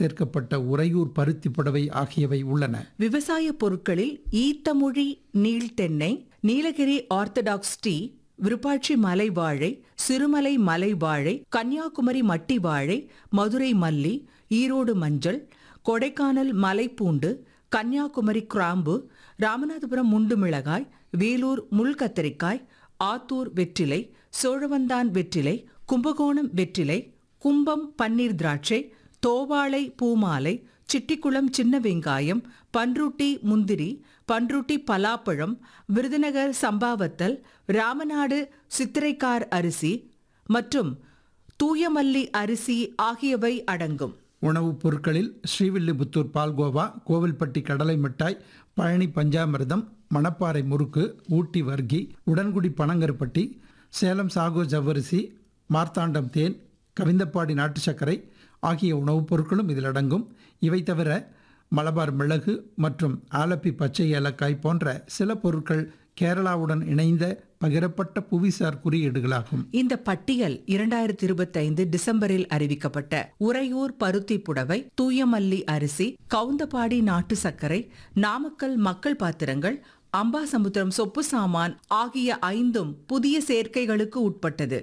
சேர்க்கப்பட்ட உறையூர் பருத்தி புடவை ஆகியவை உள்ளன விவசாய பொருட்களில் ஈத்தமொழி நீள்தென்னை நீலகிரி ஆர்த்தடாக்ஸ் டீ விருப்பாட்சி மலை வாழை சிறுமலை மலை வாழை கன்னியாகுமரி மட்டி வாழை மதுரை மல்லி ஈரோடு மஞ்சள் கொடைக்கானல் மலைப்பூண்டு கன்னியாகுமரி கிராம்பு ராமநாதபுரம் முண்டு மிளகாய் வேலூர் முள் கத்தரிக்காய் ஆத்தூர் வெற்றிலை சோழவந்தான் வெற்றிலை கும்பகோணம் வெற்றிலை கும்பம் பன்னீர் திராட்சை தோவாளை பூமாலை சிட்டிக்குளம் சின்ன வெங்காயம் பன்ருட்டி முந்திரி பன்ருட்டி பலாப்பழம் விருதுநகர் சம்பாவத்தல் ராமநாடு சித்திரைக்கார் அரிசி மற்றும் தூயமல்லி அரிசி ஆகியவை அடங்கும் உணவுப் பொருட்களில் ஸ்ரீவில்லிபுத்தூர் பால்கோவா கோவில்பட்டி கடலை மிட்டாய் பழனி பஞ்சாமிர்தம் மணப்பாறை முறுக்கு ஊட்டி வர்க்கி உடன்குடி பனங்கருப்பட்டி சேலம் சாகோ ஜவ்வரிசி மார்த்தாண்டம் தேன் கவிந்தப்பாடி நாட்டு சர்க்கரை ஆகிய உணவுப் பொருட்களும் இதில் அடங்கும் இவை தவிர மலபார் மிளகு மற்றும் ஆலப்பி பச்சை ஏலக்காய் போன்ற சில பொருட்கள் கேரளாவுடன் இணைந்த பகிரப்பட்ட புவிசார் குறியீடுகளாகும் இந்த பட்டியல் இரண்டாயிரத்தி இருபத்தைந்து டிசம்பரில் அறிவிக்கப்பட்ட உறையூர் பருத்தி புடவை தூயமல்லி அரிசி கவுந்தபாடி நாட்டு சர்க்கரை நாமக்கல் மக்கள் பாத்திரங்கள் அம்பாசமுத்திரம் சொப்பு சாமான் ஆகிய ஐந்தும் புதிய சேர்க்கைகளுக்கு உட்பட்டது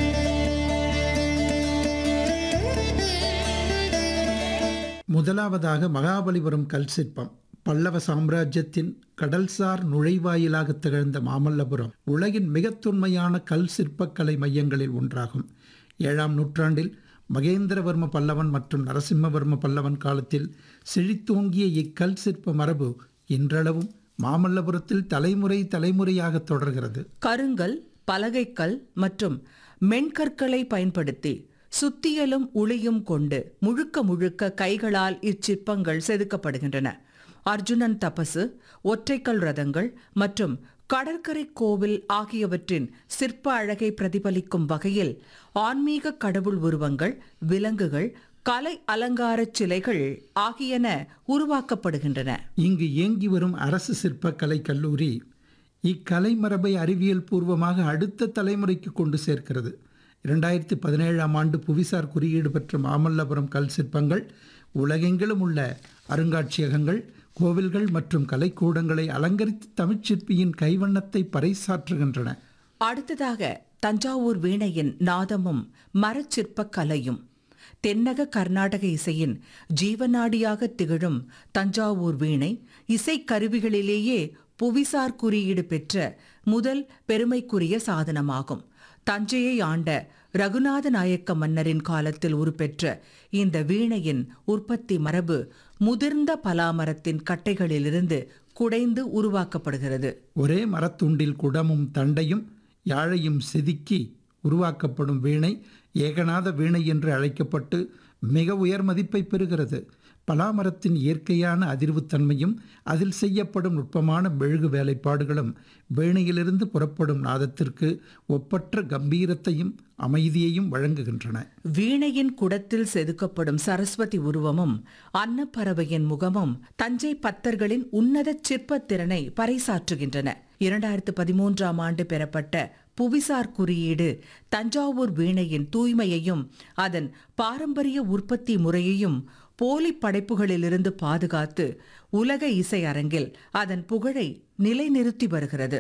முதலாவதாக மகாபலிபுரம் கல் சிற்பம் பல்லவ சாம்ராஜ்யத்தின் கடல்சார் நுழைவாயிலாக திகழ்ந்த மாமல்லபுரம் உலகின் மிகத் தொன்மையான கல் சிற்பக்கலை மையங்களில் ஒன்றாகும் ஏழாம் நூற்றாண்டில் மகேந்திரவர்ம பல்லவன் மற்றும் நரசிம்மவர்ம பல்லவன் காலத்தில் செழித்தோங்கிய இக்கல் சிற்ப மரபு இன்றளவும் மாமல்லபுரத்தில் தலைமுறை தலைமுறையாக தொடர்கிறது கருங்கல் பலகைக்கல் மற்றும் மென்கற்களை பயன்படுத்தி சுத்தியலும் உளியும் கொண்டு முழுக்க முழுக்க கைகளால் இச்சிற்பங்கள் செதுக்கப்படுகின்றன அர்ஜுனன் தபசு ஒற்றைக்கல் ரதங்கள் மற்றும் கடற்கரை கோவில் ஆகியவற்றின் சிற்ப அழகை பிரதிபலிக்கும் வகையில் ஆன்மீக கடவுள் உருவங்கள் விலங்குகள் கலை அலங்காரச் சிலைகள் ஆகியன உருவாக்கப்படுகின்றன இங்கு இயங்கி வரும் அரசு சிற்பக்கலை கல்லூரி இக்கலை மரபை அறிவியல் பூர்வமாக அடுத்த தலைமுறைக்கு கொண்டு சேர்க்கிறது இரண்டாயிரத்தி பதினேழாம் ஆண்டு புவிசார் குறியீடு பெற்ற மாமல்லபுரம் கல் சிற்பங்கள் உலகெங்கிலும் உள்ள அருங்காட்சியகங்கள் கோவில்கள் மற்றும் கலைக்கூடங்களை அலங்கரித்து தமிழ்ச்சிற்பியின் கைவண்ணத்தை பறைசாற்றுகின்றன அடுத்ததாக தஞ்சாவூர் வீணையின் நாதமும் மரச்சிற்பக் கலையும் தென்னக கர்நாடக இசையின் ஜீவநாடியாக திகழும் தஞ்சாவூர் வீணை இசைக்கருவிகளிலேயே புவிசார் குறியீடு பெற்ற முதல் பெருமைக்குரிய சாதனமாகும் தஞ்சையை ஆண்ட ரகுநாத நாயக்க மன்னரின் காலத்தில் உருப்பெற்ற இந்த வீணையின் உற்பத்தி மரபு முதிர்ந்த பலாமரத்தின் கட்டைகளிலிருந்து குடைந்து உருவாக்கப்படுகிறது ஒரே மரத்துண்டில் குடமும் தண்டையும் யாழையும் செதுக்கி உருவாக்கப்படும் வீணை ஏகநாத வீணை என்று அழைக்கப்பட்டு மிக உயர் மதிப்பை பெறுகிறது பலாமரத்தின் இயற்கையான அதிர்வுத்தன்மையும் அதில் செய்யப்படும் நுட்பமான மெழுகு வேலைப்பாடுகளும் வீணையிலிருந்து புறப்படும் நாதத்திற்கு ஒப்பற்ற கம்பீரத்தையும் அமைதியையும் வழங்குகின்றன வீணையின் குடத்தில் செதுக்கப்படும் சரஸ்வதி உருவமும் அன்னப்பறவையின் முகமும் தஞ்சை பத்தர்களின் உன்னத சிற்பத் திறனை பறைசாற்றுகின்றன இரண்டாயிரத்து பதிமூன்றாம் ஆண்டு பெறப்பட்ட புவிசார் குறியீடு தஞ்சாவூர் வீணையின் தூய்மையையும் அதன் பாரம்பரிய உற்பத்தி முறையையும் போலி படைப்புகளிலிருந்து பாதுகாத்து உலக இசை அரங்கில் அதன் புகழை நிலைநிறுத்தி வருகிறது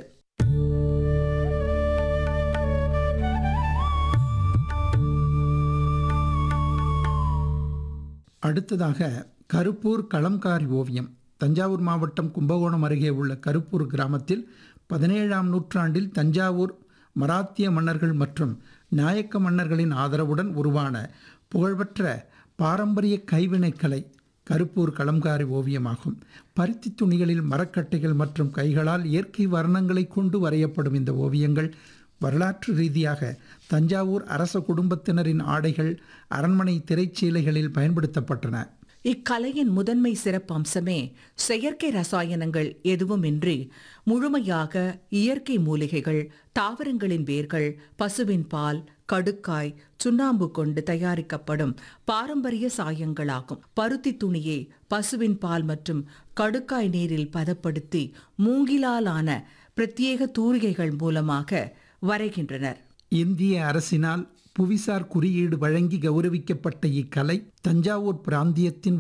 அடுத்ததாக கருப்பூர் களம்காரி ஓவியம் தஞ்சாவூர் மாவட்டம் கும்பகோணம் அருகே உள்ள கருப்பூர் கிராமத்தில் பதினேழாம் நூற்றாண்டில் தஞ்சாவூர் மராத்திய மன்னர்கள் மற்றும் நாயக்க மன்னர்களின் ஆதரவுடன் உருவான புகழ்பெற்ற பாரம்பரிய கைவினைக்கலை கருப்பூர் களம்காரி ஓவியமாகும் பருத்தி துணிகளில் மரக்கட்டைகள் மற்றும் கைகளால் இயற்கை வர்ணங்களை கொண்டு வரையப்படும் இந்த ஓவியங்கள் வரலாற்று ரீதியாக தஞ்சாவூர் அரச குடும்பத்தினரின் ஆடைகள் அரண்மனை திரைச்சீலைகளில் பயன்படுத்தப்பட்டன இக்கலையின் முதன்மை சிறப்பம்சமே செயற்கை ரசாயனங்கள் எதுவுமின்றி முழுமையாக இயற்கை மூலிகைகள் தாவரங்களின் வேர்கள் பசுவின் பால் கடுக்காய் சுண்ணாம்பு கொண்டு தயாரிக்கப்படும் பாரம்பரிய சாயங்களாகும் பருத்தி துணியை பசுவின் பால் மற்றும் கடுக்காய் நீரில் பதப்படுத்தி மூங்கிலாலான பிரத்யேக தூரிகைகள் மூலமாக வரைகின்றனர் இந்திய அரசினால் புவிசார் குறியீடு வழங்கி கௌரவிக்கப்பட்ட இக்கலை தஞ்சாவூர் பிராந்தியத்தின்